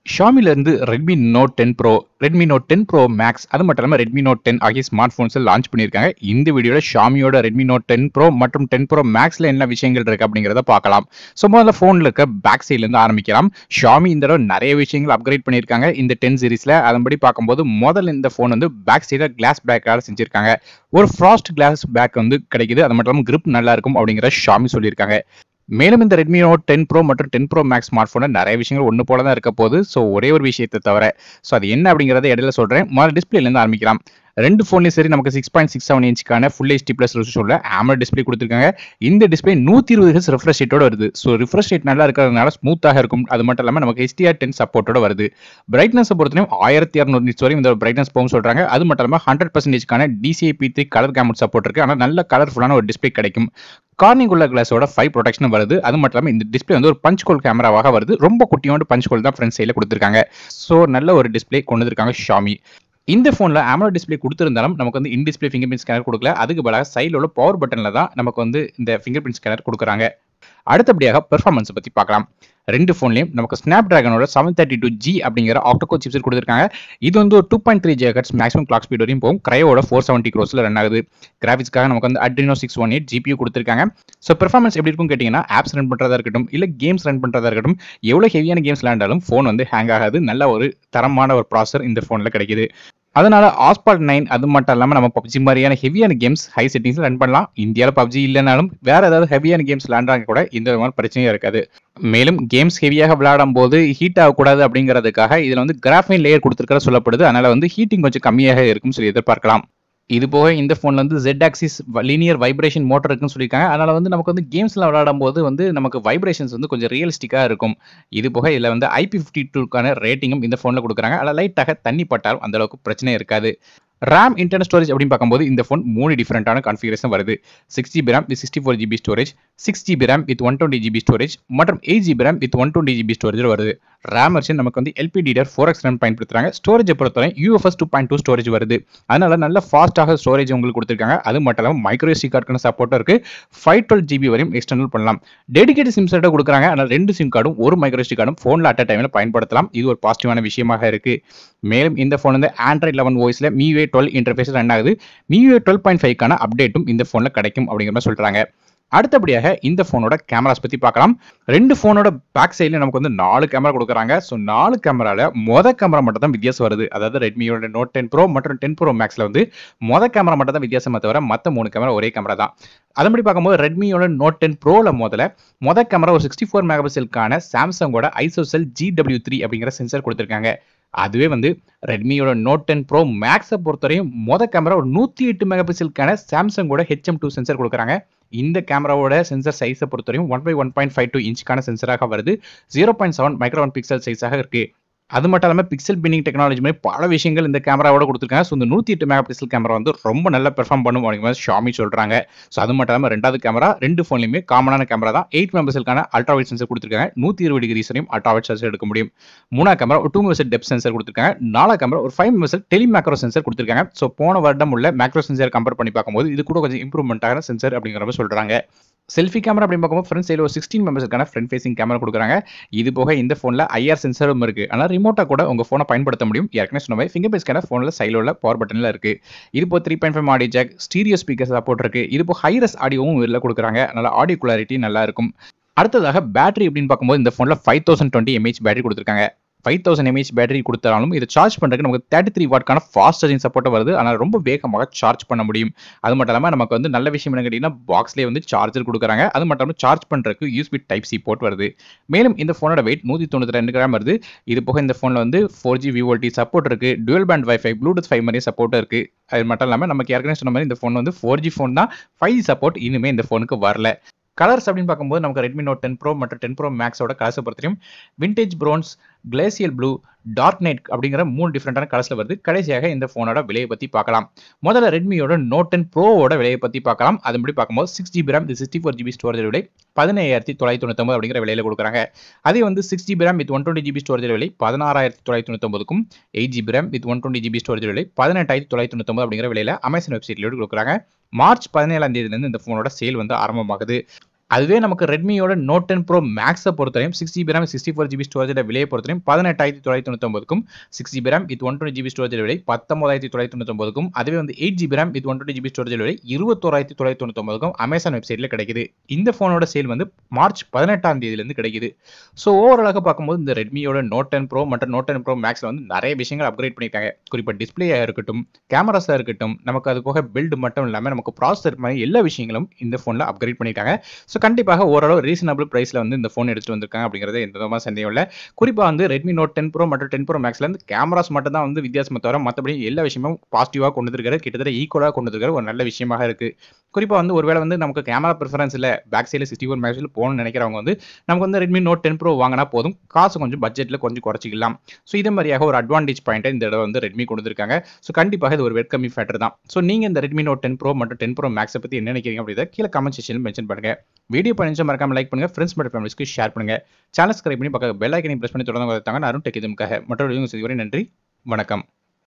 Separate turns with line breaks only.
ஷாமில இருந்து Redmi note ten Pro Redmi note ten Pro Max அது மட்டும் இல்லாமல் ரெட்மி நோட் டென் ஆகிய ஸ்மார்ட் ஃபோன்ஸை லான்ச் பண்ணியிருக்காங்க இந்த வீடியோவில் ஷாமியோட ரெட்மி நோட் டென் ப்ரோ மற்றும் டென் ப்ரோ மேக்ஸில் என்ன விஷயங்கள் இருக்கு அப்படிங்கிறத பார்க்கலாம் ஸோ முதல்ல ஃபோனில் இருக்க பேக் சைட்லேருந்து ஆரம்பிக்கலாம் ஷாமி இந்த தடவை நிறைய விஷயங்கள் அப்கிரேட் பண்ணியிருக்காங்க இந்த டென் சீரிஸில் அதன்படி பார்க்கும்போது முதல்ல இந்த ஃபோன் வந்து பேக் சைடில் கிளாஸ் பேக்காக செஞ்சிருக்காங்க ஒரு ஃப்ராஸ்ட் கிளாஸ் பேக் வந்து கிடைக்குது அது மட்டும் இல்லாமல் grip நல்லா இருக்கும் அப்படிங்கிற ஷாமி சொல்லியிருக்காங்க மேலும் இந்த ரெட்மி நோட் டென் ப்ரோ மற்றும் டென் ப்ரோ மேக்ஸ் ஸ்மார்ட் ஃபோனில் நிறைய விஷயங்கள் ஒன்று போல தான் இருக்க போகுது ஸோ ஒரே ஒரு விஷயத்தை தவிர ஸோ அது என்ன அப்படிங்கிறத இடையில சொல்கிறேன் முதல்ல டிஸ்பிளேலேருந்து ஆரம்பிக்கலாம் ரெண்டு ஃபோன்லையும் சரி நமக்கு சிக்ஸ் பாயிண்ட் சிக்ஸ் செவன் இன்ச்சுக்கான ஃபுல் ஹெச்டி ப்ளஸ் ரெசல்யூஷனில் ஆமர் டிஸ்பிளே கொடுத்துருக்காங்க இந்த டிஸ்பிளே நூற்றி இருபது ஹெச் ரெஃப்ரெஷ் ரேட்டோட வருது ஸோ ரெஃப்ரெஷ் ரேட் நல்லா இருக்கிறதுனால ஸ்மூத்தாக இருக்கும் அது மட்டும் இல்லாமல் நமக்கு ஹெச்டிஆர் டென் சப்போர்ட்டோட வருது பிரைட்னஸ் பொறுத்தவரையும் ஆயிரத்தி இரநூறு நிட்ஸ் வரையும் இந்த பிரைட்னஸ் போகும் சொல்கிறாங்க அது மட்டும் இல்லாமல் ஹண்ட்ரட் பர்சன்டேஜ்க்கான DCIP three colour camera support இருக்குது ஆனால் நல்ல கலர்ஃபுல்லான ஒரு டிஸ்பிளே கிடைக்கும் கார்னிங் உள்ள கிளாஸோட ஃபைவ் ப்ரொடெக்ஷன் வருது அது மட்டும் இல்லாமல் இந்த டிஸ்பிளே வந்து ஒரு பஞ்ச் கோல் கேமராவாக வருது ரொம்ப குட்டியோண்டு பஞ்ச் கோல் தான் ஃப்ரண்ட் சைடில் கொடுத்துருக்காங்க ஸோ நல்ல ஒரு டிஸ்பிளே கொண்டு வந்திருக்காங்க ஷாமி இந்த ஃபோனில் AMOLED டிஸ்பிளே கொடுத்துருந்தாலும் நமக்கு வந்து in display fingerprint scanner கொடுக்கல அதுக்கு பதிலாக சைடில் உள்ள பவர் பட்டனில் தான் நமக்கு வந்து இந்த ஃபிங்கர் பிரிண்ட் ஸ்கேனர் கொடுக்குறாங்க அடுத்தபடியாக பெர்ஃபார்மன்ஸை பற்றி பார்க்கலாம் ரெண்டு ஃபோன்லையும் நமக்கு ஸ்னாப் ட்ராகனோட செவன் தேர்ட்டி டூ ஜி அப்படிங்கிற ஆக்டோகோ சிப்ஸ் கொடுத்துருக்காங்க இது வந்து ஒரு டூ பாயிண்ட் த்ரீ ஜேகட்ஸ் மேக்ஸிமம் கிளாக் ஸ்பீட் வரையும் போகும் கிரையோட ஃபோர் செவன்ட்டி க்ரோஸில் ரன் ஆகுது கிராஃபிக்ஸ்க்காக நமக்கு வந்து Adreno six one eight GPU கொடுத்துருக்காங்க ஸோ பெர்ஃபார்மன்ஸ் எப்படி இருக்கும் கேட்டிங்கன்னா ஆப்ஸ் ரன் பண்ணுறதா இருக்கட்டும் இல்லை கேம்ஸ் ரன் பண்ணுறதா இருக்கட்டும் எவ்வளோ ஹெவியான கேம்ஸ் விளையாண்டாலும் ஃபோன் வந்து ஹேங் ஆகாது நல்ல ஒரு தரமான ஒரு ப்ராசர் இந்த ஃபோனில் கிடைக்குது அதனால ஆஸ்பாட் நைன் அது மட்டும் இல்லாமல் நம்ம பப்ஜி மாதிரியான ஹெவியான கேம்ஸ் ஹை செட்டிங்ஸ் ரன் பண்ணலாம் இந்தியாவில் பப்ஜி இல்லைனாலும் வேற ஏதாவது ஹெவியான கேம்ஸ் விளையாண்டாங்க கூட இந்த விதமான பிரச்சனையும் இருக்காது மேலும் கேம்ஸ் ஹெவியாக விளையாடும் போது ஹீட் ஆகக்கூடாது அப்படிங்கிறதுக்காக இதில் வந்து கிராஃபைன் லேயர் கொடுத்துருக்கிற சொல்லப்படுது அதனால வந்து ஹீட்டிங் கொஞ்சம் கம்மியாக இருக்கும்னு சொல்லி எதிர்பார்க்கலாம் இது போக இந்த ஃபோனில் வந்து Z axis linear vibration motor இருக்குன்னு சொல்லியிருக்காங்க அதனால் வந்து நமக்கு வந்து கேம்ஸில் விளையாடும் போது வந்து நமக்கு வைப்ரேஷன்ஸ் வந்து கொஞ்சம் ரியலிஸ்டிக்காக இருக்கும் இது போக இதில் வந்து ஐபி ஃபிஃப்டி டூக்கான ரேட்டிங்கும் இந்த ஃபோனில் கொடுக்குறாங்க அதில் லைட்டாக தண்ணி பட்டாலும் அந்த அளவுக்கு பிரச்சனை இருக்காது ரேம் இன்டர்னல் ஸ்டோரேஜ் அப்படின்னு பார்க்கும்போது இந்த ஃபோன் மூணு டிஃப்ரெண்டான கான்ஃபிகரேஷன் வருது six GB RAM with sixty four GB storage six GB RAM with one twenty GB storage மற்றும் eight GB RAM with one twenty GB storage வருது ரேம் வெர்ஷன் நமக்கு வந்து எல்பிடிஆர் ஃபோர் எக்ஸ் ரேம் பயன்படுத்துறாங்க ஸ்டோரேஜை பொறுத்தவரை UFS two point two storage வருது அதனால நல்ல ஃபாஸ்ட்டாக ஸ்டோரேஜ் உங்களுக்கு கொடுத்துருக்காங்க அது மட்டும் இல்லாமல் மைக்ரோ சி கார்டுக்கான சப்போர்ட்டும் இருக்கு ஃபைவ் டுவெல் ஜிபி வரையும் எக்ஸ்டர்னல் பண்ணலாம் டெடிகேட் சிம் செட்டை கொடுக்குறாங்க அதனால் ரெண்டு சிம் கார்டும் ஒரு மைக்ரோ சி கார்டும் ஃபோனில் அட் டைமில் பயன்படுத்தலாம் இது ஒரு பாசிட்டிவான விஷயமாக இருக்கு மேலும் இந்த ஃபோன் வந்து ஆண்ட்ராய்ட் லெவன் வாய்ஸில் மியூஏ டுவெல் இன்டர்ஃபேஸ் ரன் ஆகுது மியூஏ டுவெல் பாயிண்ட் ஃபைவ்க்கான அப்டேட்டும் இந்த ஃபோனில் கிடைக்கும் அப்படிங்கிற மாதிரி சொல்கிறாங்க அடுத்தபடியாக இந்த ஃபோனோட கேமராஸ் பற்றி பார்க்கலாம் ரெண்டு ஃபோனோட பேக் சைடில் நமக்கு வந்து நாலு கேமரா கொடுக்குறாங்க ஸோ நாலு கேமராவில் மொத கேமரா மட்டும் தான் வித்தியாசம் வருது அதாவது ரெட்மியோட நோட் டென் ப்ரோ மற்றும் டென் ப்ரோ மேக்ஸில் வந்து மொத கேமரா மட்டும் தான் வித்தியாசமாக தவிர மற்ற மூணு கேமரா ஒரே கேமரா தான் அதன்படி பார்க்கும்போது ரெட்மியோட நோட் டென் ப்ரோவில் முதல்ல மொத கேமரா ஒரு சிக்ஸ்டி ஃபோர் மெகா பிக்சலுக்கான சாம்சங்கோட ஐசோசெல் ஜி டபிள்யூ த்ரீ அப்படிங்கிற சென்சர் கொடுத்துருக்காங்க அதுவே வந்து ரெட்மியோட நோட் டென் ப்ரோ மேக்ஸை பொறுத்தவரையும் மொத கேமரா ஒரு நூற்றி எட்டு மெகா பிக்சலுக்கான சாம்சங்கோட ஹெச்எம் டூ சென்சர் கொடுக்குறாங்க இந்த கேமராவோட சென்சர் சைஸை பொறுத்தவரையும் one by one point five two இன்ச்சுக்கான சென்சராக வருது zero point seven micron pixel சைஸாக இருக்கு அது மட்டும் இல்லாமல் பிக்சல் பின்னிங் டெக்னாலஜி மாதிரி பல விஷயங்கள் இந்த கேமராவோட கொடுத்துருக்காங்க ஸோ இந்த நூற்றி எட்டு மெகா பிக்சல் கேமரா வந்து ரொம்ப நல்லா பெர்ஃபார்ம் பண்ணும் அப்படிங்கிற மாதிரி ஷாமி சொல்கிறாங்க ஸோ அது மட்டும் இல்லாமல் ரெண்டாவது கேமரா ரெண்டு ஃபோன்லையுமே காமனான கேமரா தான் எயிட் மெம்பர்ஸ்க்கான அல்ட்ராவைட் சென்சர் கொடுத்துருக்காங்க நூற்றி இருபது டிகிரிஸ் வரையும் அல்ட்ராவைட் சென்சர் எடுக்க முடியும் மூணாவது கேமரா ஒரு டூ மெம்பர்ஸ் டெப் சென்சர் கொடுத்துருக்காங்க நாலாவது கேமரா ஒரு ஃபைவ் மெம்பர்ஸ் டெலி மேக்ரோ சென்சர் கொடுத்துருக்காங்க ஸோ போன வருடம் உள்ள மேக்ரோ சென்சர் கம்பேர் பண்ணி பார்க்கும்போது இது கூட கொஞ்சம் இம்ப்ரூவ்மெண்ட்டான சென்சர் அப்படிங்கிற மாதிரி சொல்கிறாங்க செல்ஃபி கேமரா அப்படின்னு பார்க்கும்போது ஃப்ரண்ட் சைடில் ஒரு சிக்ஸ்டீன் மெம்பர்ஸ்க்கான ஃப்ரண்ட் ஃபேசிங் கேமரா கொடுக்குறாங்க இது போக இந்த ஃபோனில் ஐஆர் சென்சரும் இருக்குது ஆனால் ரிமோட்டாக கூட உங்கள் ஃபோனை பயன்படுத்த முடியும் ஏற்கனவே சொன்ன மாதிரி ஃபிங்கர் பிரிண்ட் ஸ்கேனர் ஃபோனில் சைடில் உள்ள பவர் பட்டனில் இருக்குது இது இப்போ three point five audio jack stereo speaker support இருக்குது இது இப்போ ஹைரஸ் ஆடியோவும் இதில் கொடுக்குறாங்க அதனால் ஆடியோ குவாலிட்டி நல்லா இருக்கும் அடுத்ததாக பேட்டரி அப்படின்னு பார்க்கும்போது இந்த ஃபோனில் five thousand twenty mAh battery கொடுத்துருக்காங்க ஃபைவ் தௌசண்ட் எம்ஏஹெச் பேட்டரி கொடுத்தாலும் இது சார்ஜ் பண்ணுறதுக்கு நமக்கு தேர்ட்டி த்ரீ வாட்க்கான ஃபாஸ்ட் சார்ஜிங் சப்போர்ட் வருது அதனால் ரொம்ப வேகமாக சார்ஜ் பண்ண முடியும் அது மட்டும் இல்லாமல் நமக்கு வந்து நல்ல விஷயம் என்ன கேட்டிங்கன்னா பாக்ஸ்லேயே வந்து சார்ஜர் கொடுக்குறாங்க அது மட்டும் இல்லாமல் சார்ஜ் பண்ணுறதுக்கு யூஸ்பி டைப் சி போர்ட் வருது மேலும் இந்த ஃபோனோட வெயிட் நூற்றி தொண்ணூற்றி ரெண்டு கிராம் வருது இது போக இந்த ஃபோனில் வந்து ஃபோர் ஜி விவோல்டி சப்போர்ட் இருக்குது dual band wifi bluetooth five மாதிரி சப்போர்ட் இருக்குது அது மட்டும் இல்லாமல் நமக்கு ஏற்கனவே சொன்ன மாதிரி இந்த ஃபோன் வந்து ஃபோர் ஜி ஃபோன் தான் ஃபைவ் ஜி சப்போர்ட் இனிமேல் இந்த ஃபோனுக்கு வரல கலர்ஸ் அப்படின்னு பார்க்கும்போது நமக்கு ரெட்மி நோட் டென் ப்ரோ மற்றும் டென் ப்ரோ மேக்ஸோட கலர்ஸை பொறுத்தையும் vintage bronze glacial blue dark night அப்படிங்கிற மூணு டிஃப்ரெண்டான கலர்ஸில் வருது கடைசியாக இந்த ஃபோனோட விலையை பற்றி பார்க்கலாம் முதல்ல ரெட்மியோட நோட் டென் ப்ரோவோட விலையை பற்றி பார்க்கலாம் அதன்படி பார்க்கும்போது six GB RAM sixty four GB storage விலை பதினையாயிரத்தி தொள்ளாயிரத்தி தொண்ணூத்தொம்பது அப்படிங்கிற விலையில் கொடுக்குறாங்க அதே வந்து six GB RAM with one twenty GB storage விலை பதினாறாயிரத்தி தொள்ளாயிரத்தி தொண்ணூத்தொம்பதுக்கும் eight GB RAM with one twenty GB storage விலை பதினெட்டாயிரத்தி தொள்ளாயிரத்தி தொண்ணூத்தொம்பது அப்படிங்கிற விலையில் அமேசான் வெப்சைட்லேயே கொடுக்குறாங்க மார்ச் பதினேழாம் தேதியிலேருந்து இந்த ஃபோனோட சேல் வந்து ஆரம்பமாகுது அதுவே நமக்கு ரெட்மியோட நோட் டென் ப்ரோ மேக்ஸை பொறுத்தவரையும் six GB RAM sixty four GB ஸ்டோரேஜோட விலையை பொறுத்தவரையும் பதினெட்டாயிரத்தி தொள்ளாயிரத்தி தொண்ணூத்தொம்பதுக்கும் six GB RAM with one twenty GB storage விலை பத்தொன்பதாயிரத்தி தொள்ளாயிரத்தி தொண்ணூத்தொம்பதுக்கும் அதுவே வந்து eight GB RAM with one twenty GB storage விலை இருபத்தோராயிரத்தி தொள்ளாயிரத்தி தொண்ணூத்தொம்பதுக்கும் அமேசான் வெப்சைட்டில் கிடைக்குது இந்த ஃபோனோட சேல் வந்து மார்ச் பதினெட்டாம் தேதியிலேருந்து கிடைக்குது ஸோ ஓவராலாக பார்க்கும்போது இந்த ரெட்மியோட நோட் டென் ப்ரோ மற்றும் நோட் டென் ப்ரோ மேக்ஸில் வந்து நிறைய விஷயங்கள் அப்கிரேட் பண்ணியிருக்காங்க குறிப்பாக டிஸ்பிளேயாக இருக்கட்டும் கேமராஸாக இருக்கட்டும் நமக்கு அது போக பில்டு மட்டும் இல்லாமல் நமக்கு ப்ராசஸர் மாதிரி எல்லா விஷயங்களும் இந்த ஃபோனில் அப்கிரேட் பண்ணியிருக்காங்க ஸோ கண்டிப்பாக ஓரளவு ரீசனபிள் ப்ரைஸில் வந்து இந்த ஃபோன் எடுத்துட்டு வந்திருக்காங்க அப்படிங்கிறது எந்த விதமாக சந்தேகம் இல்லை குறிப்பாக வந்து ரெட்மி நோட் டென் ப்ரோ மற்றும் டென் ப்ரோ மேக்ஸில் வந்து கேமராஸ் மட்டும் தான் வந்து வித்தியாசமாக தவிர மற்றபடி எல்லா விஷயமும் பாசிட்டிவாக கொண்டு வந்துருக்காரு கிட்டத்தட்ட ஈக்குவலாக கொண்டு வந்துருக்காரு ஒரு நல்ல விஷயமாக இருக்குது குறிப்பாக வந்து ஒருவேளை வந்து நமக்கு கேமரா ப்ரிஃபரன்ஸ் இல்லை பேக் சைடில் சிக்ஸ்டி ஃபோர் மேக்ஸில் போகணும்னு நினைக்கிறவங்க வந்து நமக்கு வந்து ரெட்மி நோட் டென் ப்ரோ வாங்கினா போதும் காசு கொஞ்சம் பட்ஜெட்டில் கொஞ்சம் குறைச்சிக்கலாம் ஸோ இதே மாதிரியாக ஒரு அட்வான்டேஜ் பாயிண்ட்டை இந்த தடவை வந்து ரெட்மி கொடுத்துருக்காங்க ஸோ கண்டிப்பாக இது ஒரு வெட்கமி ஃபேக்டர் தான் ஸோ நீங்கள் இந்த ரெட்மி நோட் டென் ப்ரோ மற்றும் டென் ப்ரோ மேக்ஸை பற்றி என்ன நினைக்கிறீங்க அப்படின்றத கீழே கமெண்ட் செக்ஷனில் மென்ஷன் பண்ணுங்க வீடியோ பண்ணி மறக்காம லைக் பண்ணுங்க ஃப்ரெண்ட்ஸ் மற்றும் ஃபேமிலிஸ்க்கு ஷேர் பண்ணுங்க சேனல் சப்ஸ்கிரைப் பண்ணி பக்கம் பெல் ஐக்கனை பிரஸ் பண்ணி தொடர்ந்து வரத்தாங்க நான் டெக் இதுக்காக மற்றொரு செய்தி வரை நன்றி வணக்கம்